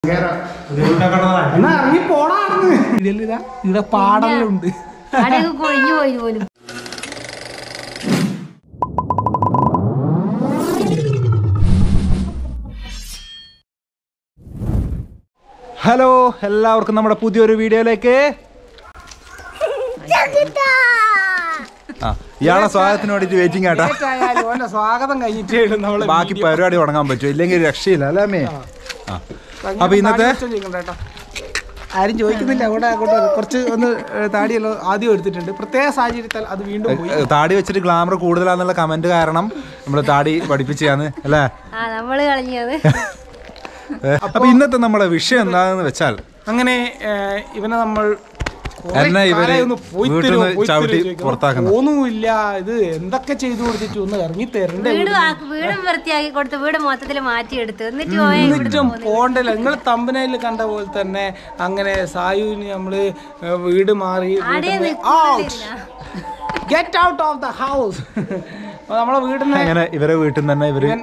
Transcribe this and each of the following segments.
എന്നാ ഇറങ്ങി പോടാർന്ന് ഇതിലിതാ ഇവിടെ പാടലുണ്ട് അവിടെയൊക്കെ കൊഴിഞ്ഞു പോയി പോലും ഹലോ എല്ലാവർക്കും നമ്മുടെ പുതിയൊരു വീഡിയോയിലേക്ക് ആ ഇയാളെ സ്വാഗതത്തിന് വേണ്ടിട്ട് വെയിറ്റിംഗ് ആട്ടാ ആയാലും ഓന്റെ സ്വാഗതം കഴിഞ്ഞിട്ടേ ഉള്ളൂ നമ്മള് ബാക്കി പരിപാടി തുടങ്ങാൻ പറ്റും ഇല്ലെങ്കിൽ രക്ഷയില്ല അല്ലേ അമ്മേ ആ അപ്പൊ ഇന്നത്തെ കേട്ടോ ആരും ചോദിക്കുന്നില്ല അവിടെ അങ്ങോട്ട് കുറച്ച് ഒന്ന് ഏ, താടിയെല്ലാം ആദ്യം എടുത്തിട്ടുണ്ട് പ്രത്യേക സാഹചര്യത്താൽ അത് വീണ്ടും പോയി ഏ, താടി വെച്ചിട്ട് ഗ്ലാമർ കൂടുതലാന്നുള്ള കമന്റ് കാരണം നമ്മൾ താടി പഠിപ്പിച്ചാന്ന് അല്ലേ ആ നമ്മള് കളഞ്ഞത് ഏ, അപ്പൊ ഇന്നത്തെ നമ്മുടെ വിഷയം എന്താണെന്ന് വെച്ചാൽ അങ്ങനെ ഏ, ഇവനെ നമ്മൾ കുറേ എന്നെ ഇവര് കാലായി ഒന്ന് പോയി വീട്ടിൽ തരുമോ, നിന്ന് പോയി ചവിട്ടി തരുമോ ചോദിക്കുന്നു. പുറത്താക്കുന്നു. തോന്നുമില്ല ഇത് എന്തൊക്കെ ചെയ്തു കൊടുത്തിട്ട് ഒന്ന് ഇറങ്ങി തരണ്ടേ വീട് വാക്ക് വീടും വൃത്തിയാക്കി കൊടുത്ത് വീട് മൊത്തത്തിൽ മാറ്റിയെടുത്ത് എന്നിട്ട് പോയ എന്നിട്ടും പോണ്ടല്ല നിങ്ങൾ തമ്പനയിൽ കണ്ട പോലെ തന്നെ അങ്ങനെ സായുവിന് നമ്മള് ഏ, വീട് മാറി ആടെ get out of the house നമ്മളെ വീടിന് അങ്ങനെ ഇവരെ വീട്ടിൽ നിന്ന് തന്നെ ഇവര്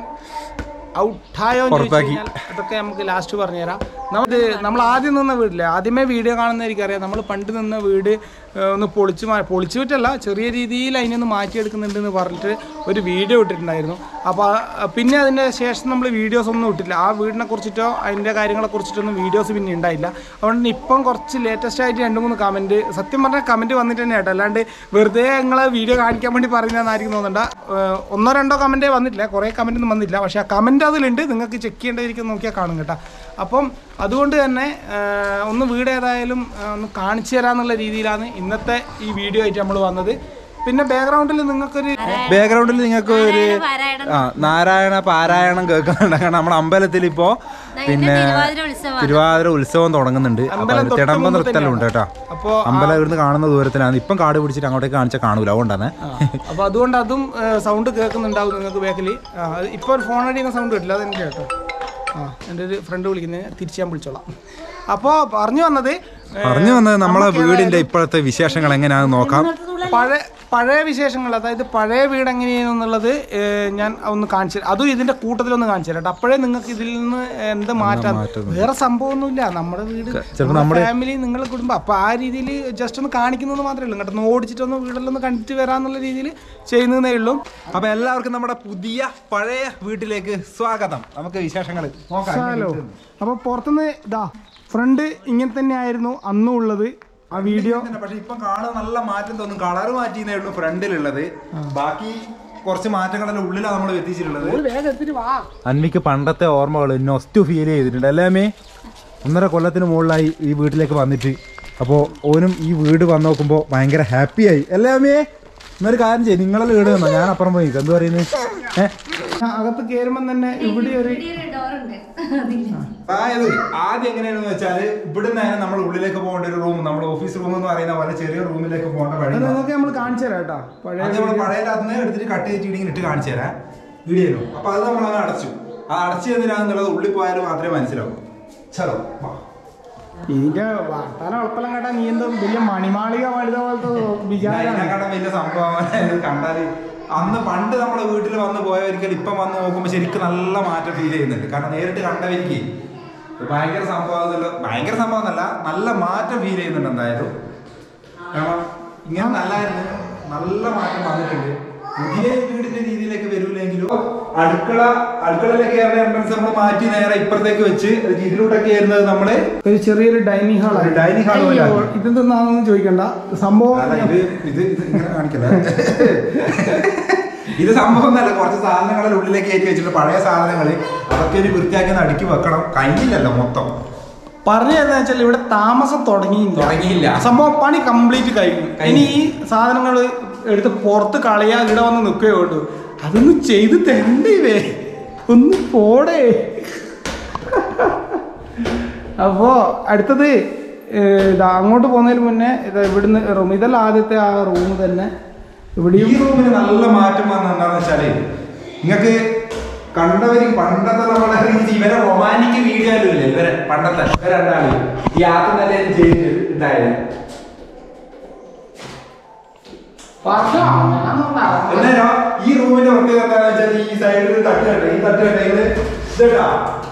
ഔട്ടായോ പുറത്താക്കി. അതൊക്കെ നമുക്ക് ലാസ്റ്റ് പറഞ്ഞുതരാം നമുക്ക് നമ്മൾ ആദ്യം നിന്ന വീട്ടിലെ ആദ്യമേ വീഡിയോ കാണുന്ന അറിയാം നമ്മൾ പണ്ട് നിന്ന വീട് ഏ, ഒന്ന് പൊളിച്ച് മാ പൊളിച്ചു വിട്ടല്ല ചെറിയ രീതിയിൽ അതിനൊന്ന് മാറ്റിയെടുക്കുന്നുണ്ടെന്ന് പറഞ്ഞിട്ട് ഒരു വീഡിയോ ഇട്ടിട്ടുണ്ടായിരുന്നു അപ്പോൾ പിന്നെ അതിൻ്റെ ശേഷം നമ്മൾ വീഡിയോസ് ഒന്നും ഇട്ടില്ല ആ വീടിനെ കുറിച്ചിട്ടോ അതിൻ്റെ കാര്യങ്ങളെ കുറിച്ചിട്ടൊന്നും വീഡിയോസ് പിന്നെ ഉണ്ടായില്ല അതുകൊണ്ട് തന്നെ ഇപ്പം കുറച്ച് ലേറ്റസ്റ്റ് ആയിട്ട് രണ്ട് മൂന്ന് കമൻറ്റ് സത്യം പറഞ്ഞാൽ കമൻറ്റ് വന്നിട്ട് തന്നെ കേട്ടോ അല്ലാണ്ട് വെറുതെ നിങ്ങളെ വീഡിയോ കാണിക്കാൻ വേണ്ടി പറയുന്നതെന്നായിരിക്കും തോന്നണ്ട ഏഹ് ഒന്നോ രണ്ടോ കമൻറ്റേ വന്നിട്ടില്ല കുറേ കമൻ്റ് ഒന്നും വന്നില്ല പക്ഷേ ആ കമൻറ്റ് അതിലുണ്ട് നിങ്ങൾക്ക് ചെക്ക് ചെയ്യേണ്ടതിരിക്കും നോക്കിയാൽ കാണും കേട്ടോ അപ്പം അതുകൊണ്ട് തന്നെ ഏഹ് ഒന്ന് വീട് ഏതായാലും ഏഹ് ഒന്ന് കാണിച്ചു തരാന്നുള്ള രീതിയിലാണ് ഇന്നത്തെ ഈ വീഡിയോ ആയിട്ട് നമ്മൾ വന്നത് പിന്നെ ബാക്ക്ഗ്രൗണ്ടിൽ നിങ്ങൾക്കൊരു ബാക്ക്ഗ്രൗണ്ടിൽ നിങ്ങൾക്ക് ഒരു പാരായണം ആ നാരായണ പാരായണം കേൾക്കുന്നുണ്ട് കാരണം നമ്മുടെ അമ്പലത്തിൽ ഇപ്പോ പിന്നെ തിരുവാതിര ഉത്സവം തിരുവാതിര ഉത്സവം തുടങ്ങുന്നുണ്ട് അപ്പൊ അതിൽ തിടമ്പ നിർത്തലും ഉണ്ട് കേട്ടോ അപ്പോൾ അമ്പലം ഇവിടുന്ന് കാണുന്ന ദൂരത്തിലാണ് ഇപ്പം കാട് പിടിച്ചിട്ട് അങ്ങോട്ടേക്ക് കാണിച്ചാൽ കാണൂല അതുകൊണ്ടാണ് അപ്പോൾ അതുകൊണ്ട് അതും സൗണ്ട് കേൾക്കുന്നുണ്ടാവും നിങ്ങൾക്ക് ബാക്കിൽ ഇപ്പോൾ ഒരു ഫോൺ അടിക്കുന്ന സൗണ്ട് കിട്ടില്ല അതെനിക്ക് കേട്ടോ ആ എൻ്റെ ഒരു ഫ്രണ്ട് വിളിക്കുന്നത് തിരിച്ച് ഞാൻ വിളിച്ചോളാം അപ്പോൾ പറഞ്ഞു വന്നത് ഏ, പറഞ്ഞു വന്നത് നമ്മളെ വീടിന്റെ ഇപ്പോഴത്തെ വിശേഷങ്ങൾ എങ്ങനെയാണെന്ന് നോക്കാം പഴയ പഴയ വിശേഷങ്ങൾ അതായത് പഴയ വീട് എങ്ങനെയാണെന്നുള്ളത് ഏ, ഞാൻ ഒന്ന് കാണിച്ചു തരാം. അതും ഇതിന്റെ കൂട്ടത്തിലൊന്ന് കാണിച്ചു തരാം കേട്ടോ. അപ്പോഴേ നിങ്ങൾക്ക് ഇതിൽ നിന്ന് എന്ത് മാറ്റാം വേറെ സംഭവമൊന്നുമില്ല നമ്മുടെ വീട് നമ്മുടെ ഫാമിലി നിങ്ങളുടെ കുടുംബം അപ്പൊ ആ രീതിയിൽ ജസ്റ്റ് ഒന്ന് കാണിക്കുന്നത് മാത്രമേ ഉള്ളൂ കേട്ടോ ഒന്ന് ഓടിച്ചിട്ടൊന്ന് വീടെല്ലാം ഒന്ന് കണ്ടിട്ട് വരാന്നുള്ള രീതിയിൽ ചെയ്യുന്നതേ ഉള്ളൂ അപ്പൊ എല്ലാവർക്കും നമ്മുടെ പുതിയ പഴയ വീട്ടിലേക്ക് സ്വാഗതം നമുക്ക് വിശേഷങ്ങൾ നോക്കാം ഹലോ അപ്പൊ പുറത്തുനിന്ന് ഇതാ ഫ്രണ്ട് ഇങ്ങനെ തന്നെ ആയിരുന്നു അന്നും ഉള്ളത് ആ വീഡിയോ പക്ഷെ ഇപ്പം കാണാൻ നല്ല മാറ്റം തോന്നും കളർ മാറ്റിയേ ഉള്ളൂ ഫ്രണ്ടിലുള്ളത് ബാക്കി കുറച്ച് മാറ്റങ്ങളെല്ലാം ഉള്ളിലാണ് നമ്മൾ എത്തിച്ചിട്ടുള്ളത് വേഗം എത്തിട്ട് വാ അന്മിക്ക് പണ്ടത്തെ ഓർമ്മകൾ നൊസ്റ്റു ഫീൽ ചെയ്തിട്ടുണ്ട് അല്ലേ അമ്മേ ഒന്നര കൊല്ലത്തിന് മുകളിലായി ഈ വീട്ടിലേക്ക് വന്നിട്ട് അപ്പോൾ ഓനും ഈ വീട് വന്ന് നോക്കുമ്പോൾ ഭയങ്കര ഹാപ്പിയായി അല്ലേ അമ്മേ എന്നൊരു കാര്യം ചെയ്യും നിങ്ങളെ വീട് തന്നോ ഞാൻ അപ്പുറം പോയി എന്ത് പറയുന്നത് ഏഹ് അകത്ത് കയറുമ്പോൾ തന്നെ ഇവിടെ ഒരു ഡോറുണ്ട് അതായത് ആദ്യം എങ്ങനെയാണെന്ന് വെച്ചാൽ ഇവിടുന്ന് തന്നെ നമ്മൾ ഉള്ളിലേക്ക് പോകേണ്ട ഒരു റൂം നമ്മുടെ ഓഫീസ് റൂം എന്ന് പറയുന്ന പോലെ ചെറിയ റൂമിലേക്ക് പോകേണ്ട വഴി അത് നിങ്ങൾക്ക് നമ്മൾ കാണിച്ചു തരാം കേട്ടോ പഴയ അത് നമ്മൾ പഴയ അതിനെ എടുത്തിട്ട് കട്ട് ചെയ്തിട്ട് ഇങ്ങനെ ഇട്ട് കാണിച്ചു തരാം വീഡിയോയിലും അപ്പൊ അത് നമ്മൾ അങ്ങ് അടച്ചു ആ അടച്ചു എന്തിനാന്നുള്ളത് ഉള്ളിൽ പോയാലും മാത്രമേ മനസ്സിലാവൂ ചലോ വാ. ഇതിന്റെ വർത്താനം ഉളപ്പെല്ലാം കേട്ടാ നീ എന്തോ വലിയ മണിമാളിക വലുത പോലത്തെ വിചാരമാണ് ഇതിനെക്കാളും വലിയ സംഭവമാണ് ഇത് കണ്ടാല് അന്ന് പണ്ട് നമ്മളെ വീട്ടിൽ വന്ന് പോയവരിക്കൽ ഇപ്പം വന്ന് നോക്കുമ്പോൾ ശരിക്കും നല്ല മാറ്റം ഫീൽ ചെയ്യുന്നുണ്ട് കാരണം നേരിട്ട് കണ്ടവർക്ക് ഭയങ്കര സംഭവം എന്നല്ല- ഭയങ്കര സംഭവം എന്നല്ല നല്ല മാറ്റം ഫീൽ ചെയ്യുന്നുണ്ട് എന്തായാലും കാരണം ഇങ്ങനെ നല്ലായിരുന്നു നല്ല മാറ്റം വന്നിട്ടുണ്ട് പുതിയ വീടിന്റെ രീതിയിലേക്ക് വരൂലെങ്കിലും അടുക്കള അടുക്കളയിലേക്ക് കയറുന്ന എൻട്രൻസ് നമ്മൾ മാറ്റി നേരെ ഇപ്പുറത്തേക്ക് വെച്ച് അത് ഇതിലൂടെയൊക്കെ ആയിരുന്നത് നമ്മള് ഒരു ചെറിയൊരു ഡൈനിങ് ഹാൾ ഒരു dining hall പോലെ ആക്കി. ഇതെന്താണെന്ന് ചോദിക്കണ്ട സംഭവം അല്ല, ഇത് ഇത് ഇത് ഇങ്ങനെ കാണിക്കല്ല ഇത് സംഭവം ഒന്നല്ല കുറച്ച് സാധനങ്ങളെ ഉള്ളിലേക്ക് കയറ്റി വെച്ചിട്ട് പഴയ സാധനങ്ങൾ അതൊക്കെ ഒരു വൃത്തിയാക്കി ഒന്ന് അടുക്കി വെക്കണം കഴിഞ്ഞില്ലല്ലോ മൊത്തം പറഞ്ഞു തരുന്ന വെച്ചാൽ ഇവിടെ താമസം തുടങ്ങിയില്ല തുടങ്ങിയില്ല സംഭവം പണി കംപ്ലീറ്റ് കഴിഞ്ഞു ഇനി ഈ സാധനങ്ങൾ എടുത്ത് പുറത്ത് കളയാ ഇവിടെ വന്ന് നിൽക്കുകയോ വേണ്ടു അതൊന്ന് ചെയ്ത് തരണ്ടേ ഇവേ ഒന്ന് പോടേ അപ്പോ അടുത്തത് ഏഹ്, ഇതാ അങ്ങോട്ട് പോകുന്നതിന് മുന്നേ ഇത് ഇവിടുന്ന് റൂം ഇതെല്ലാം ആദ്യത്തെ ആ റൂം തന്നെ ഈ ഇവിടെയും റൂമിന് നല്ല മാറ്റം വന്ന എന്താന്ന് വെച്ചാല് നിങ്ങൾക്ക് കണ്ടവര് പണ്ടത്തെ നമ്മളെ ഈ ഇവരെ റൊമാൻറ്റിക് വീഡിയോയിലും ഇല്ലേ ഇവരെ പണ്ടത്തെ ഇവരെ രണ്ടാള് ഈ ആദ്യം തന്നെ ചെയ്ത് ഉണ്ടായത് എന്നാലോ ഈ റൂമിന്റെ പ്രത്യേകത എന്താണെന്ന് വെച്ചാൽ ഈ സൈഡിൽ തട്ട് കണ്ട ഈ തട്ട് കണ്ട ഇത് ഇതാ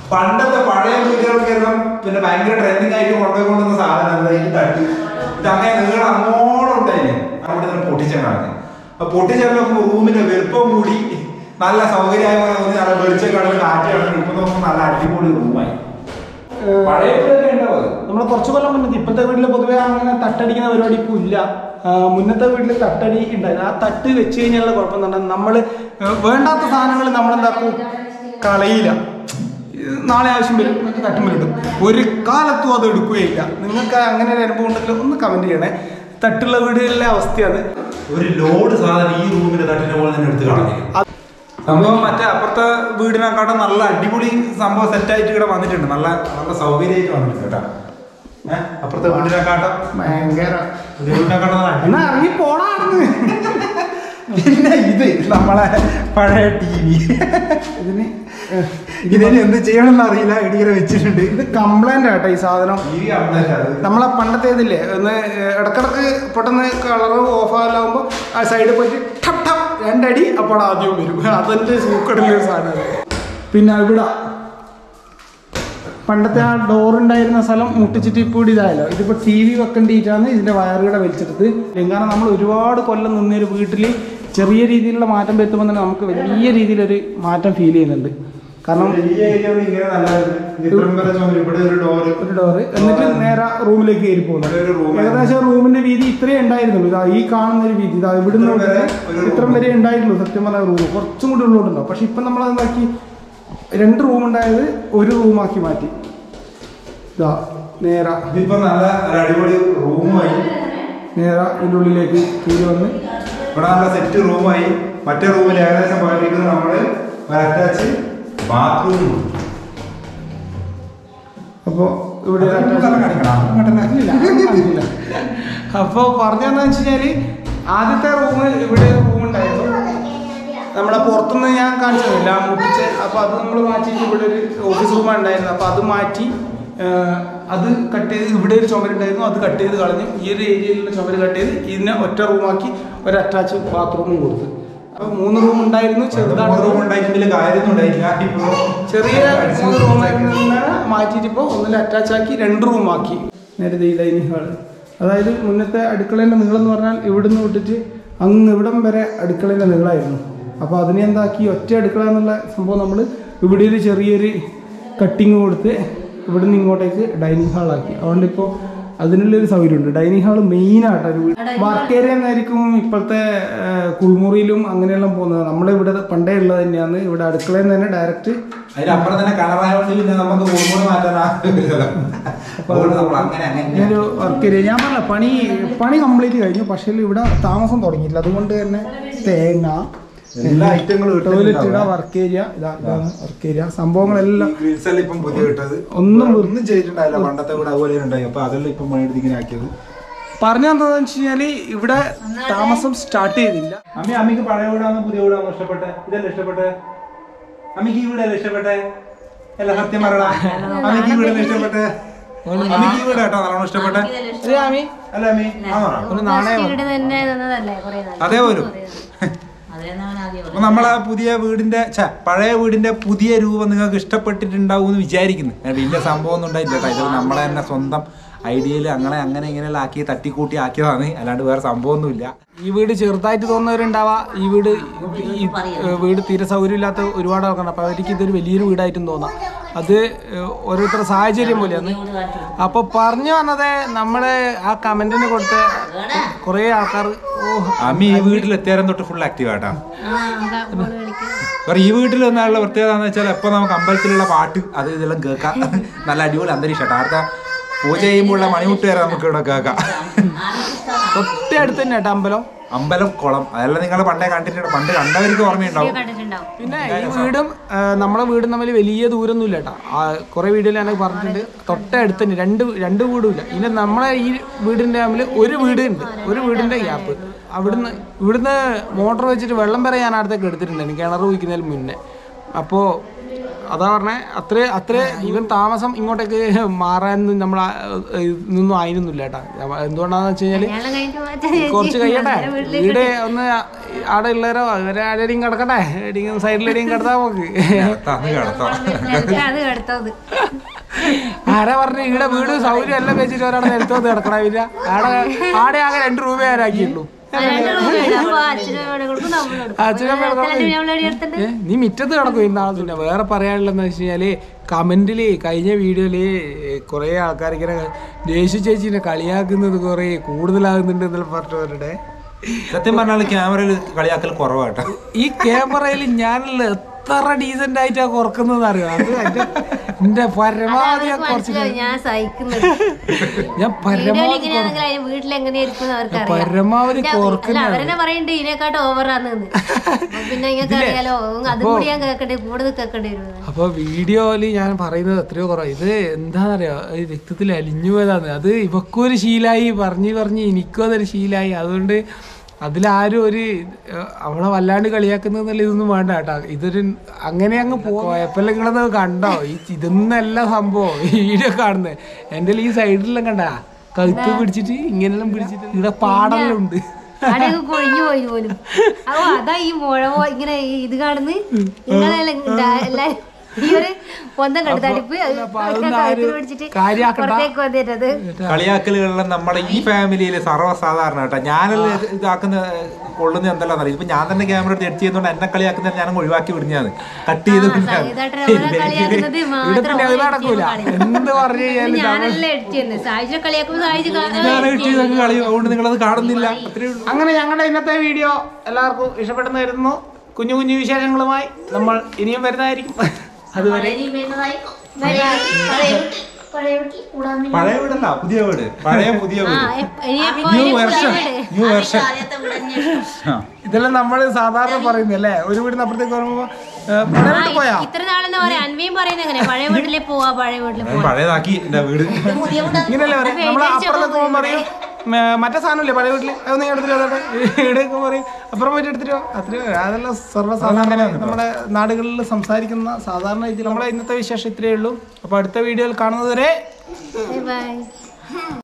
പണ്ടത്തെ പഴയ വീടുകൾക്ക് എല്ലാം പിന്നെ ഭയങ്കര ട്രെൻഡിങ് ആയിട്ട് കൊണ്ടുപോയിക്കൊണ്ടുന്ന സാധനം ഈ തട്ടി ഇത് അങ്ങനെ നീളം അങ്ങോളം ഉണ്ടായിരുന്നു നമ്മുടെ ഇതിനെ പൊട്ടിച്ചാണ് അപ്പൊ പൊട്ടിച്ചെല്ലുമ്പോൾ റൂമിന്റെ വലുപ്പം കൂടി നല്ല സൗകര്യമായ പോലെ തോന്നി നല്ല വെളിച്ചം കടന്ന് കാറ്റ് കടന്ന് ഇപ്പൊ നോക്കുമ്പോൾ നല്ല അടിപൊളി റൂമായി പഴയ വീടൊക്കെ ഉണ്ടാവും നമ്മൾ കുറച്ച് കൊല്ലം മുന്നേ ഇപ്പോഴത്തെ വീട്ടിൽ പൊതുവേ അങ്ങനെ തട്ടടിക്കുന്ന പരിപാടി ഇപ്പോൾ ഇല്ല ആ, മുന്നത്തെ വീട്ടിൽ തട്ടടി ഉണ്ടായിരുന്നു ആ തട്ട് വെച്ച് കഴിഞ്ഞാലുള്ള കുഴപ്പം എന്ന് പറഞ്ഞാൽ നമ്മൾ വേണ്ടാത്ത സാധനങ്ങൾ നമ്മളെന്താക്കും കളയില്ല ഇത് നാളെ ആവശ്യം വരും നമുക്ക് തട്ടുമ്പിലിടും ഒരു കാലത്തും അത് എടുക്കുകയില്ല നിങ്ങൾക്ക് അങ്ങനെ ഒരു അനുഭവം ഉണ്ടെങ്കിൽ ഒന്ന് കമൻറ്റ് ചെയ്യണേ തട്ടുള്ള വീടുകളിലെ അവസ്ഥയാണ് ഒരു ലോഡ് സാധനം ഈ റൂമിന്റെ തട്ടിന്റെ പോലെ തന്നെ എടുത്ത് കളഞ്ഞു സംഭവം മറ്റേ അപ്പുറത്തെ വീടിനെക്കാട്ടും നല്ല അടിപൊളി സംഭവം സെറ്റ് ആയിട്ട് ഇവിടെ വന്നിട്ടുണ്ട് നല്ല നല്ല സൗകര്യമായിട്ട് വന്നിട്ടുണ്ട് കേട്ടോ ഏഹ് അപ്പുറത്തെ വീടിനെക്കാട്ടും ഭയങ്കര പുതിയ വീടിനെക്കാട്ടും നല്ല അടിപൊളി. എന്നാ ഇറങ്ങി പോടാന്ന് പിന്നെ ഇത് നമ്മളെ പഴയ ടി വി ഇതിന് ഇതിന് എന്ത് ചെയ്യണമെന്ന് അറിയില്ല ഇടിങ്ങനെ വെച്ചിട്ടുണ്ട് ഇത് കംപ്ലൈന്റ് ആട്ടോ ഈ സാധനം ടി വി അപ്ഡേറ്റ് അത് നമ്മളെ പണ്ടത്തെ ഇതില്ലേ ഒന്ന് ഇടക്കിടക്ക് പെട്ടെന്ന് കളർ ഓഫ് ആകുമ്പോൾ ആ സൈഡിൽ പോയിട്ട് ടപ് ടപ് രണ്ടടി അപ്പോൾ ആദ്യം വരും അതെന്റെ സൂക്കടിലെ ഒരു സാധനം പിന്നെ ഇവിടെ പണ്ടത്തെ ആ ഡോർ ഉണ്ടായിരുന്ന സ്ഥലം മുട്ടിച്ചിട്ട് ഇപ്പോൾ ഇവിടെ ഇതായല്ലോ ഇതിപ്പോൾ ടി വി വെക്കേണ്ടിയിട്ടാണ് ഇതിന്റെ വയറുകളെ വലിച്ചെടുത്ത് കാരണം നമ്മൾ ഒരുപാട് കൊല്ലം നിന്നൊരു വീട്ടിൽ ചെറിയ രീതിയിലുള്ള മാറ്റം വരുത്തുമ്പോൾ തന്നെ നമുക്ക് വലിയ രീതിയിലൊരു മാറ്റം ഫീൽ ചെയ്യുന്നുണ്ട് കാരണം ഈ ഏരിയ ഇങ്ങനെ നല്ലതായിരുന്നു ഇത്രയും വരെ ചുമര് ഇവിടെ ഒരു ഡോറ് ഒരു ഡോറ് എന്നിട്ട് നേരെ റൂമിലേക്ക് കയറി പോകുന്നത് ഇവിടെ ഒരു room ഏകദേശം റൂമിന്റെ വീതി ഇത്രേ ഉണ്ടായിരുന്നുള്ളൂ ഇതാ ഈ കാണുന്ന ഒരു വീതി ഇതാ ഇവിടുന്ന് ഇത്രയും വരെ തൊട്ട് ഒരു ഇത്രയും room. വരെ ഉണ്ടായിട്ടുള്ളൂ സത്യം പറഞ്ഞ റൂം കുറച്ചും കൂടി ഉള്ളോട്ടുണ്ടാവും പക്ഷെ ഇപ്പം നമ്മൾ എന്താക്കി രണ്ട് റൂം ഉണ്ടായത് ഒരു റൂമാക്കി മാറ്റി ഇതാ നേര ഇതിപ്പോ നല്ല ഒരു അടിപൊളി റൂമായി നേര ഇതിൻ്റെ ഉള്ളിലേക്ക് കയറി വന്ന് ഇവിടെ നല്ല സെറ്റ് റൂമായി മറ്റേ റൂമിൽ ഏകദേശം പോയിരിക്കുന്നത് നമ്മള് ഒരു അറ്റാച്ച് ബാത്റൂം അപ്പോൾ ഇവിടെ ഒരു അതൊന്നും attachment- കാണിക്കണം. അങ്ങോട്ടല്ല. ഇല്ല, അതൊന്നും കാണിക്കില്ല. അപ്പൊ പറഞ്ഞെന്താ വെച്ചാല് ആദ്യത്തെ റൂം ഇവിടെ റൂം ഉണ്ടായിരുന്നു നമ്മളെ പുറത്തുനിന്ന് ഞാൻ കാണിച്ചതില്ല മുട്ടിച്ച് അപ്പൊ അത് നമ്മൾ മാറ്റിയിട്ട് ഇവിടെ ഒരു ഓഫീസ് റൂം ഉണ്ടായിരുന്നു അപ്പൊ അത് മാറ്റി ആ, അത് കട്ട് ചെയ്ത് ഇവിടെ ഒരു ചുമരുണ്ടായിരുന്നു അത് കട്ട് ചെയ്ത് കളഞ്ഞു ഈ ഒരു ഏരിയയിലുള്ള ചുമര് കട്ട് ചെയ്ത് ഇതിനെ ഒറ്റ റൂമാക്കി ഒരു അറ്റാച്ച് ബാത്റൂമും കൊടുത്തു അപ്പൊ മൂന്ന് റൂം ഉണ്ടായിരുന്നു മൂന്ന് ചെറുതാണ് റൂം ഉണ്ടായിട്ടുണ്ടെങ്കിൽ കാര്യമൊന്നും ഉണ്ടായില്ല ഇപ്പൊ ചെറിയ മൂന്ന് റൂമായിരുന്നു മാറ്റിയിട്ട് ഇപ്പോൾ ഒന്നിൽ അറ്റാച്ച് ആക്കി രണ്ട് റൂമാക്കി നേരത്തെ ഈ ഡൈനിങ് ഹാള് അതായത് മുന്നത്തെ അടുക്കളേൻ്റെ നീളം എന്ന് പറഞ്ഞാൽ ഇവിടുന്ന് വിട്ടിട്ട് അങ്ങ് ഇവിടം വരെ അടുക്കളേൻ്റെ നീളമായിരുന്നു അപ്പോൾ അതിനെ എന്താക്കി ഒറ്റ അടുക്കള എന്നുള്ള സംഭവം നമ്മൾ ഇവിടെ ഒരു ചെറിയൊരു കട്ടിങ് കൊടുത്ത് ഇവിടുന്ന് ഇങ്ങോട്ടേക്ക് ഡൈനിങ് ഹാളാക്കി അതുകൊണ്ട് ഇപ്പോൾ അതിനുള്ളൊരു സൗകര്യമുണ്ട് ഡൈനിങ് ഹാൾ മെയിനായിട്ട് ഒരു വർക്ക് ഏരിയ എന്നായിരിക്കും ഇപ്പോഴത്തെ ആ, കുളിമുറിയിലും അങ്ങനെയെല്ലാം പോകുന്നത് നമ്മളിവിടെ പണ്ടേ ഉള്ളത് തന്നെയാണ് ഇവിടെ അടുക്കളയിൽ നിന്ന് തന്നെ ഡയറക്റ്റ് അതിനപ്പുറം തന്നെ കിണറായോണ്ട് പിന്നെ നമുക്ക് റൂമോട് മാറ്റാൻ ആവില്ലല്ലോ അതുകൊണ്ട് നമ്മൾ അങ്ങനെ അങ്ങനെ ഒരു വർക്ക് ഏരിയ ഞാൻ പറഞ്ഞ പണി പണി കംപ്ലീറ്റ് കഴിഞ്ഞു പക്ഷേ ഇവിടെ താമസം തുടങ്ങിയില്ല അതുകൊണ്ട് തന്നെ തേങ്ങ എല്ലാ ഐറ്റങ്ങളും ടോയ്ലറ്റ് ഇടാ വർക്ക് ഏരിയ ഇതാ ഇതാണ് വർക്ക് ഏരിയ സംഭവങ്ങളെല്ലാം ഗ്രിൽസ് എല്ലാം ഇപ്പം പുതിയ കിട്ടത് ഒന്നും ഒന്നും ചെയ്തിട്ടുണ്ടായില്ല പണ്ടത്തെ കൂടെ അതുപോലെ ഉണ്ടായി അപ്പൊ അതെല്ലാം ഇപ്പം പണിയെടുത്ത് ഇങ്ങനെ ആക്കിയത് പറഞ്ഞു എന്താണെന്ന് വെച്ച് കഴിഞ്ഞാൽ ഇവിടെ താമസം സ്റ്റാർട്ട് ചെയ്തില്ല അമ്മി അമ്മിക്ക് പഴയ വീടാണോ പുതിയ വീടാണോ ഇഷ്ടപ്പെട്ടെ ഇതല്ലേ ഇഷ്ടപ്പെട്ടെ അമ്മിക്ക് ഈ വീടല്ലേ ഇഷ്ടപ്പെട്ടെ അല്ല സത്യം പറയടാ അമ്മിക്ക് ഈ വീടല്ലേ ഇഷ്ടപ്പെട്ടെ അമ്മിക്ക് ഈ വീട് കേട്ടോ നല്ലോണം ഇഷ്ടപ്പെട്ടെ അല്ല അമ്മി ആണോ ഒരു നാണയം വീട് തന്നെ നിന്നതല്ലേ കുറെ നാൾ അതേപോലും അപ്പൊ നമ്മളെ പുതിയ വീടിന്റെ ഛെ, പഴയ വീടിന്റെ പുതിയ രൂപം നിങ്ങൾക്ക് ഇഷ്ടപ്പെട്ടിട്ടുണ്ടാവും എന്ന് വിചാരിക്കുന്നു ഏ, വലിയ സംഭവം ഒന്നും ഉണ്ടായില്ല കേട്ടോ ഇത് നമ്മളെ തന്നെ സ്വന്തം ഐഡിയയിൽ അങ്ങനെ അങ്ങനെ ഇങ്ങനെയെല്ലാം ആക്കി തട്ടിക്കൂട്ടി ആക്കിയതാണ് അല്ലാണ്ട് വേറെ സംഭവമൊന്നുമില്ല ഈ വീട് ചെറുതായിട്ട് തോന്നുന്നവരുണ്ടാവാ ഈ വീട് ഈ ഏഹ്, വീട് തീരെ സൗകര്യമില്ലാത്ത ഒരുപാട് ആൾക്കാരുണ്ട് അപ്പോൾ അവർക്ക് ഇതൊരു വലിയൊരു വീടായിട്ടും തോന്നാം അത് ഏഹ്, ഓരോരുത്തരുടെ സാഹചര്യം പോലെയാണ് അപ്പോൾ പറഞ്ഞു വന്നത് നമ്മളെ ആ കമന്റിന് കൊടുത്ത കുറേ ആൾക്കാർ ഓ അമ്മി ഈ വീട്ടിൽ എത്തിയാലും തൊട്ട് ഫുൾ ആക്റ്റീവ് ആട്ടാ ആ എന്താ മോള് കളിക്കുക വേറെ ഈ വീട്ടിൽ നിന്നുള്ള പ്രത്യേകത എന്ന് വെച്ചാൽ എപ്പോൾ നമുക്ക് അമ്പലത്തിലുള്ള പാട്ട് അത് ഇതെല്ലാം കേൾക്കാം നല്ല അടിപൊളി അന്തരീക്ഷം കേട്ടോ അടുത്ത പൂജ ചെയ്യുമ്പോഴുള്ള മണിമുട്ട് വരെ നമുക്ക് ഇവിടെ കേൾക്കാം തൊട്ടടുത്ത് തന്നെ കേട്ടോ അമ്പലം അമ്പലം കുളം അതെല്ലാം നിങ്ങൾ പണ്ടേ കണ്ടിട്ടുണ്ട് പണ്ട് കണ്ടവർക്ക് ഓർമ്മയുണ്ടാവും കണ്ടിട്ടുണ്ടാവും പിന്നെ ഈ വീടും ആ, നമ്മളെ വീടും തമ്മിൽ വലിയ ദൂരമൊന്നും ഇല്ല കേട്ടോ കുറെ വീഡിയോയിൽ ഞാൻ പറഞ്ഞിട്ടുണ്ട് തൊട്ടടുത്ത് തന്നെ രണ്ട് രണ്ട് വീടും ഇല്ല ഇനി നമ്മളെ ഈ വീടിന്റെ തമ്മിൽ ഒരു വീട് ഉണ്ട് ഒരു വീടിന്റെ ഗ്യാപ്പ് അവിടുന്ന് ഇവിടുന്ന് മോട്ടർ വെച്ചിട്ട് വെള്ളം വരെ ഞാൻ അടുത്തേക്ക് എടുത്തിട്ടുണ്ടായിരുന്നു കിണർ കുഴിക്കുന്നതിന് മുന്നേ അപ്പോൾ അതാ പറഞ്ഞേ അത്ര അത്ര ഈവൻ താമസം ഇങ്ങോട്ടേക്ക് മാറാൻ നമ്മൾ ഇതൊന്നും ആയിരുന്നില്ല കേട്ടാ എന്തുകൊണ്ടാന്ന് വെച്ച് കഴിഞ്ഞാല് കല്യാണം കഴിഞ്ഞിട്ട് മാറ്റാൻ കുറച്ച് കഴിയട്ടെ വേറെ വീട്ടിലേക്ക് വീട് ഒന്ന് ആടെ ഉള്ളവരോ അവരെ ആടെയും കിടക്കട്ടെ എവിടെയും സൈഡിലെവിടെയും കിടത്താ നമുക്ക് തന്ന് കിടത്താം വീട്ടിലേക്ക് അത് എടുത്തത് ആരാ പറഞ്ഞു ഇവിടെ വീട് സൗകര്യം എല്ലാം വെച്ചിട്ട് ഒരാടെ നിലത്തോട്ട് കിടക്കണ ഇല്ല ആടെ ആടെ ആകെ രണ്ട് രൂപ ആരാക്കിയുള്ളൂ രണ്ട് രൂപയുണ്ട് അപ്പൊ അച്ഛനും അമ്മയും കൊടുക്കും നമ്മളും കൊടുക്കും അച്ഛനും എത്ര രൂപ നമ്മള് എടുത്തിട്ട് ഏ, നീ മിറ്റത്ത് കിടക്കും ഇന്നാളെ പിന്നെ വേറെ പറയാനുള്ളതെന്ന് വെച്ച് കഴിഞ്ഞാല് കമന്റില് കഴിഞ്ഞ വീഡിയോയില് കുറെ ആൾക്കാർ ഇങ്ങനെ ദേശു ചേച്ചിനെ കളിയാക്കുന്നത് കുറെ കൂടുതലാകുന്നുണ്ട് എന്നുള്ള പറഞ്ഞവരുടെ സത്യം പറഞ്ഞാൽ ക്യാമറയിൽ കളിയാക്കൽ കുറവാട്ടോ ഈ ക്യാമറയിൽ ഞാനുള്ള എത്ര ഡീസന്റ് ആയിട്ടാ കുറക്കുന്നത് അറിയാം അത് എന്റെ എന്റെ പരമാവധി ഞാൻ കുറച്ച് മനസ്സിലാവും ഞാൻ സഹിക്കുന്നത് ഞാൻ വീഡിയോയിൽ പരമാവധി ഇങ്ങനെയാണെങ്കിൽ അതിന് വീട്ടിൽ എങ്ങനെയായിരിക്കും അവർക്ക് പരമാവധി അല്ല കുറക്കുന്ന അവരെന്നെ പറയുന്നുണ്ട് ഇതിനെക്കാട്ട് ഓവറാന്ന് പിന്നെ നിങ്ങൾക്ക് അറിയാലോ അതും കൂടി ഞാൻ കേൾക്കേണ്ടി കൂടുതൽ കേൾക്കേണ്ടി വരും അപ്പൊ വീഡിയോയില് ഞാൻ പറയുന്നത് എത്രയോ കുറവ് ഇത് എന്താണെന്നറിയോ ഈ രക്തത്തിൽ അലിഞ്ഞു പോയതാണ് അത് ഇവക്കും ഒരു ശീലായി പറഞ്ഞ് പറഞ്ഞ് എനിക്കും അതൊരു ശീലായി അതുകൊണ്ട് അതിലാരും ഒരു ഏഹ്, അവളെ വല്ലാണ്ട് കളിയാക്കുന്നതെന്നുള്ള ഇതൊന്നും വേണ്ട കേട്ടോ ഇതൊരു അങ്ങനെ അങ്ങ് പോയപ്പോ നിങ്ങളത് കണ്ടോ ഈ ഇതൊന്നല്ല സംഭവം ഈ വീഡിയോ കാണുന്നത് എൻ്റെ ഈ സൈഡിലെല്ലാം കണ്ട കഴുത്ത് പിടിച്ചിട്ട് ഇങ്ങനെല്ലാം പിടിച്ചിട്ട് ഇവിടെ പാടെല്ലാം ഉണ്ട് അവിടെയൊക്കെ കൊഴിഞ്ഞു പോയി പോലും അപ്പൊ അതാ ഈ മുഴ പോ- ഇങ്ങനെ ഈ ഇത് കാണുന്നു നിങ്ങളെല്ലാം ഇണ്ടാ- എല്ലാരും ഈ ഒരു പൊന്തം കണ്ടു തടിപ്പ് അപ്പൊ അതൊന്നും ആരും കഴുത്തിൽ പിടിച്ചിട്ട് കാര്യാക്കണ്ട. പുറത്തേക്ക് വന്നിട്ടത് കളിയാക്കലുകളെല്ലാം നമ്മുടെ ഈ ഫാമിലിയിൽ സർവ്വസാധാരണ കേട്ടോ ഞാനെല്ലാം ഇത് ഇതാക്കുന്ന കൊള്ളുന്ന എന്തെല്ലാം അറിയാം ഇപ്പൊ ഞാൻ തന്നെ ക്യാമറ എടുത്ത് എഡിറ്റ് ചെയ്യുന്നതുകൊണ്ട് എന്നെ കളിയാക്കുന്ന ഞാൻ ഒഴിവാക്കി വിടുന്നതാണ് കട്ട് ചെയ്ത് വിടുന്നതാണ്. ഇതാട്ടെ ഓരോ കളിയാക്കുന്നത് ഇവിടെ മാത്രം പിന്നെ അത് നടക്കൂല എന്ത് പറഞ്ഞു കഴിഞ്ഞാലും ഞാനല്ലേ എഡിറ്റ് ചെയ്യുന്നത് സായിച്ച കളിയാക്കുമ്പോ സായിച്ച് ഞാൻ എഡിറ്റ് ചെയ്ത് കളി അതുകൊണ്ട് നിങ്ങളത് കാണുന്നില്ല അത്രേ ഉള്ളൂ അങ്ങനെ ഞങ്ങളുടെ ഇന്നത്തെ വീഡിയോ എല്ലാവർക്കും ഇഷ്ടപ്പെടുന്ന വരുന്നു കുഞ്ഞു കുഞ്ഞു വിശേഷങ്ങളുമായി നമ്മൾ ഇനിയും വരുന്നതായിരിക്കും അതുവരെ പഴയ വീടല്ല പുതിയ വീട് പഴയ പുതിയ വീട് ന്യൂ ഇനി വെർഷൻ ന്യൂ വെർഷൻ ഇതെല്ലാം നമ്മൾ സാധാരണ പറയുന്നത് അല്ലേ ഒരു വീടിന് അപ്പുറത്തേക്ക് പറയുമ്പോ ഏ, പഴയ വീട്ടിൽ പോയാ ഇത്ര നാളെന്ന് പറയാം അൻവിയും പറയുന്നത് എങ്ങനെ പഴയ വീട്ടിലെ പോവാ പഴയ വീട്ടിൽ ഞാൻ പഴയതാക്കി എന്റെ വീട് ഇങ്ങനെയല്ലേ പറയാം നമ്മൾ അപ്പുറത്തേക്ക് പോകുമ്പോൾ പറയും മേ, മറ്റേ സാധനമില്ലേ പഴയ വീട്ടിൽ അതൊന്നും ഞാൻ എടുത്തിട്ട് വന്നോട്ടെ ഇവിടേക്ക് പറയും അപ്പുറം പോയിട്ട് എടുത്തിട്ടോ അത്രയോ അതെല്ലാം സർവ്വസാധാരണ നമ്മുടെ നാടുകളിൽ സംസാരിക്കുന്ന സാധാരണ രീതിയിൽ നമ്മളെ ഇന്നത്തെ വിശേഷം ഇത്രയേ ഉള്ളൂ അപ്പോൾ അടുത്ത വീഡിയോയിൽ കാണുന്നത് വരെ ബൈ